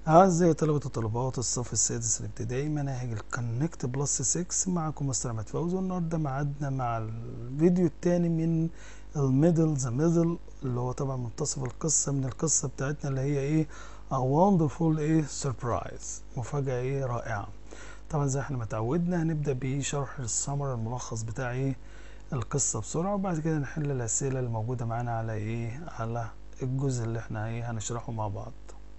أعزائي طلبة وطلبات الصف السادس الابتدائي مناهج الكونكت بلس 6 معكم مستر أحمد فوزي والنهاردة معادنا مع الفيديو التاني من الميدل ذا ميدل اللي هو طبعا منتصف القصة من القصة بتاعتنا اللي هي ايه A wonderful ايه سربرايز مفاجأة ايه رائعة طبعا زي احنا ما اتعودنا هنبدأ بشرح السمر الملخص بتاع ايه القصة بسرعة وبعد كده نحل الأسئلة الموجودة معانا على ايه على الجزء اللي احنا ايه هنشرحه مع بعض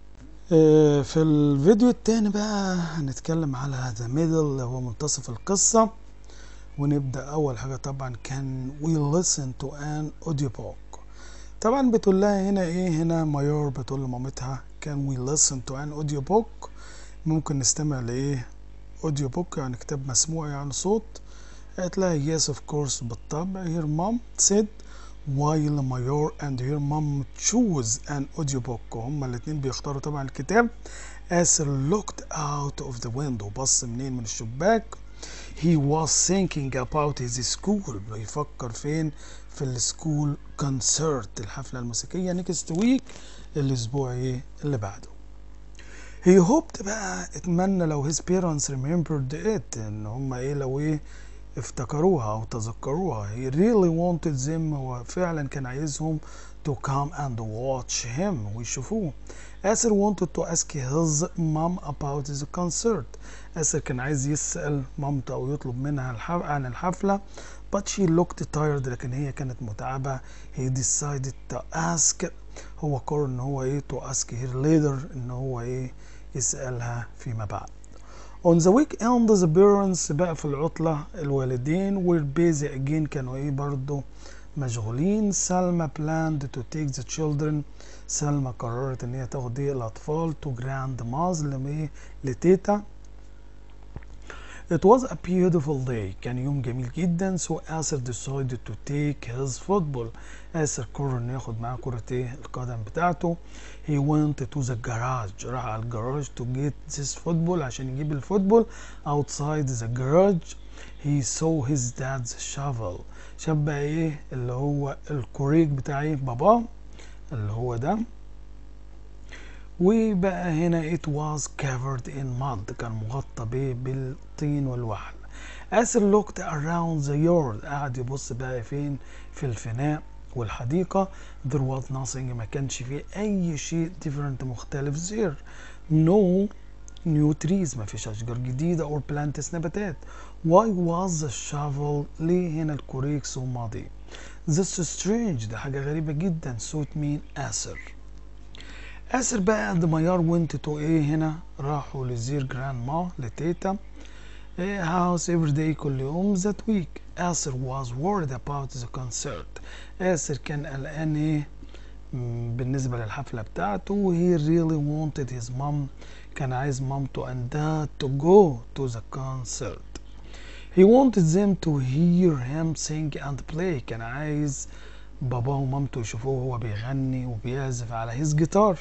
في الفيديو التاني بقى هنتكلم على ذا ميدل اللي هو منتصف القصة ونبدأ أول حاجة طبعا كان we listen to an audiobook طبعا بتقول لها هنا ايه هنا مايور بتقول لمامتها كان we listen to an audiobook ممكن نستمع لايه audiobook يعني كتاب مسموع يعني صوت قالت لها yes of course بالطبع her mom said while Mayor and her mom choose an audiobook هما الاتنين بيختاروا طبعا الكتاب Asher looked out of the window بص منين من الشباك he was thinking about his school بيفكر فين في السكول كونسرت الحفلة الموسيقية next week الأسبوع ايه اللي بعده he hoped بقى اتمنى لو his parents remembered it ان هما ايه لو ايه افتكروها او تذكروها he really wanted them هو فعلا كان عايزهم to come and watch him ويشوفوه آسر wanted to ask his mom about the concert آسر كان عايز يسأل مامته أو يطلب منها الحف... عن الحفلة but she looked tired لكن هي كانت متعبة he decided to ask هو قرر ان هو ايه to ask her later ان هو ايه يسألها فيما بعد On the weekend the parents بقى في العطلة الوالدين were busy again كانوا ايه برضو مشغولين سلمى planned to take the children سلمى قررت ان هي تاخد ايه الاطفال to grandma's لميه لتيتا It was a beautiful day كان يوم جميل جدا so آسر decided to take his football آسر قرر انه ياخد معاه كرة ايه القدم بتاعته he went to the garage راح على الجراج to get this football عشان يجيب الفوتبول outside the garage he saw his dad's shovel شاف بقى ايه اللي هو الكوريك بتاع ايه باباه اللي هو ده وبقى هنا it was covered in mud كان مغطى بيه بالطين والوحل آسر looked around the yard قعد يبص بقى فين في الفناء والحديقة there was nothing ما كانش فيه أي شيء different مختلف there no new trees ما فيش أشجار جديدة or plants نباتات why was the shovel ليه هنا الكوريك so muddy this is strange ده حاجة غريبة جدا صوت مين آسر آسر بقى قد ما يار وانت تو ايه هنا راحوا لزير جراند ما لتيتا ايه هاوس افري داي كل يوم ذات ويك آسر was worried about the concert آسر كان قلقان ايه بالنسبة للحفلة بتاعته he really wanted his mom كان عايز مامته and dad to go to the concert he wanted them to hear him sing and play كان عايز باباه ومامته يشوفوه وهو بيغني وبيعزف على his guitar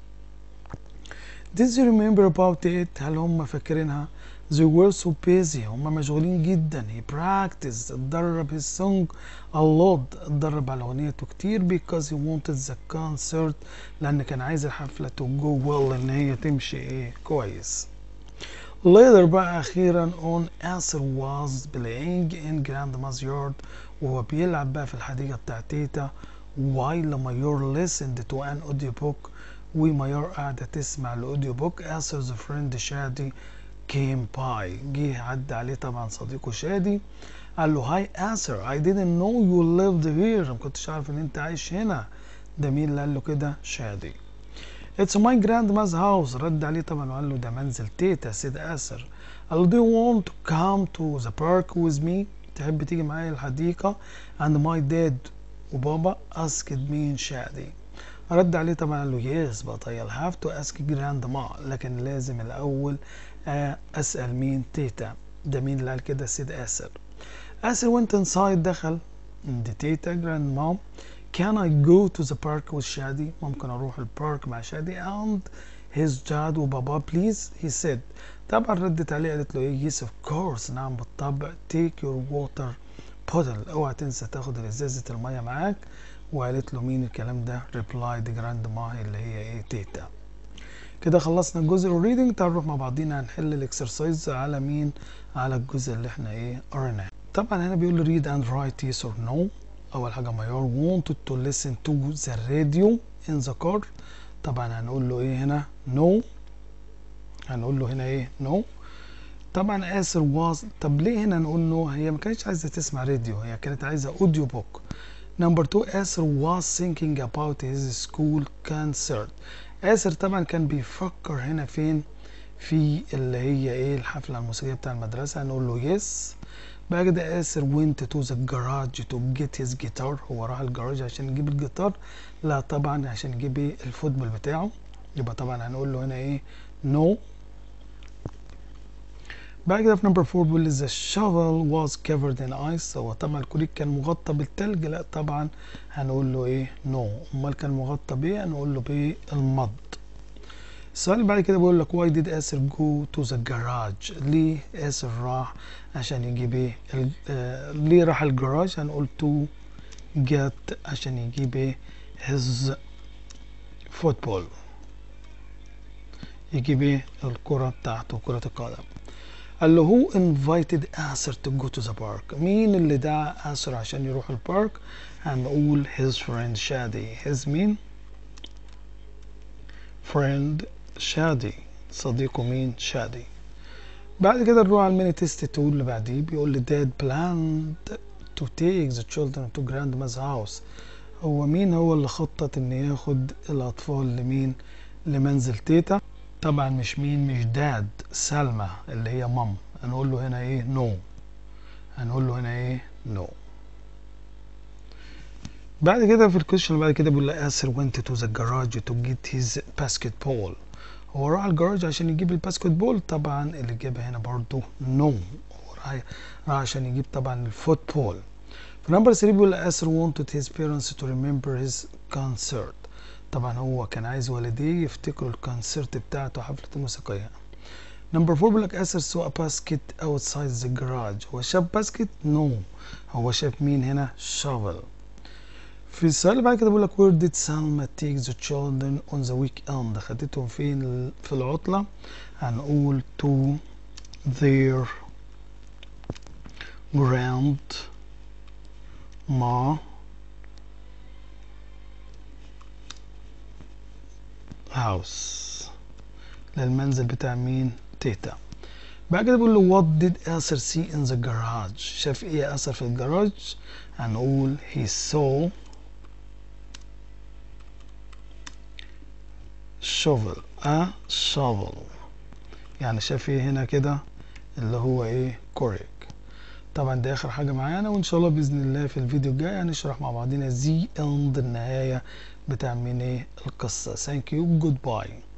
Did you remember about it؟ هل هم فاكرينها؟ They were so busy هم مشغولين جدا He practiced اتدرب his song a lot اتدرب على أغنيته كتير because he wanted the concert لأن كان عايز الحفلة to go well إن هي تمشي إيه كويس Later بقى أخيرا on Asir was playing in grandma's yard وهو بيلعب بقى في الحديقة بتاع تيتا while Mayor listened to an audiobook وميار قاعدة تسمع الأوديو بوك آسر's friend شادي came by جه عدى عليه طبعا صديقه شادي قال له هاي آسر I didn't know you lived here ما كنتش عارف إن أنت عايش هنا ده مين اللي قال له كده شادي It's my grandma's house رد عليه طبعا وقال له ده منزل تيتا سيد آسر قال له do you want to come to the park with me تحب تيجي معايا الحديقة and my dad وبابا asked me شادي رد عليه طبعا قال له يس but I'll have to ask grandma لكن لازم الأول أسأل مين تيتا ده مين اللي قال كده سيد آسر آسر went inside دخل عند تيتا grandma can I go to the park with شادي ممكن أروح البارك مع شادي and his dad وبابا please he said طبعا ردت عليه قالت له ايه yes of course نعم بالطبع take your water bottle اوعى تنسى تاخد ازازة المية معاك وقالت له مين الكلام ده replied grandma اللي هي ايه تيتا كده خلصنا الجزء الريدنج تعالوا نروح مع بعضينا هنحل الاكسرسايز على مين على الجزء اللي احنا ايه قريناه طبعا هنا بيقول لي read and write yes or no اول حاجه ميار wanted to listen to the radio in the car طبعا هنقول له ايه هنا no هنقول له هنا ايه no طبعا اسر واز طب ليه هنا نقول نو هي ما كانتش عايزه تسمع راديو هي كانت عايزه اوديو بوك نمبر 2 اسر was thinking about his school concert اسر طبعا كان بيفكر هنا فين في اللي هي ايه الحفله الموسيقيه بتاع المدرسه هنقول له يس بعد كده اسر went to the garage to get his guitar هو راح الجراج عشان يجيب الجيتار لا طبعا عشان يجيب ايه الفوتبول بتاعه يبقى طبعا هنقول له هنا ايه نو no. بعد كده في نمبر 4 بيقول لي the shovel was covered in ice هو طبعا الكوريك كان مغطى بالتلج لا طبعا هنقول له ايه نو no. امال كان مغطى بايه هنقول له بالمض السؤال اللي بعد كده بيقول لك why did آسر go to the garage ليه آسر راح عشان يجيب ايه آه ليه راح الجراج هنقول to get عشان يجيب ايه his football يجيب ايه الكرة بتاعته كرة القدم قال له who invited آسر to go to the park مين اللي دعا آسر عشان يروح البارك هنقول his friend شادي his مين friend شادي صديقه مين شادي بعد كده نروح على الميني تيست تول اللي بعديه بيقول لي dad planned to take the children to grandma's house هو مين هو اللي خطط ان ياخد الاطفال لمين لمنزل تيتا طبعا مش مين مش داد سلمى اللي هي مام هنقول له هنا ايه نو no. هنقول له هنا ايه نو no. بعد كده في الكويشن اللي بعد كده بيقول لي آسر went to the garage to get his basketball هو راح الجراج عشان يجيب الباسكت بول طبعا الإجابة هنا برضو نو no. هو راح راح عشان يجيب طبعا الفوتبول في نمبر 3 بيقول لي آسر wanted his parents to remember his concert طبعا هو كان عايز والديه يفتكروا الكونسرت بتاعته حفلة الموسيقية نمبر 4 بيقول لك آسر سوى باسكت اوتسايد ذا جراج هو شاف باسكت نو no. هو شاف مين هنا شافل في السؤال اللي بعد كده بيقول لك where did Salma take the children on the weekend خدتهم فين في العطلة هنقول to their grandma house للمنزل بتاع مين تيتا بعد كده بيقول له what did آسر see in the garage شاف ايه آسر في الجراج هنقول he saw shovel a shovel يعني شاف ايه هنا كده اللي هو ايه كوريك طبعا ده اخر حاجه معانا وان شاء الله باذن الله في الفيديو الجاي هنشرح مع بعضنا زي اند النهايه بتاع من ايه القصه ثانك يو جود باي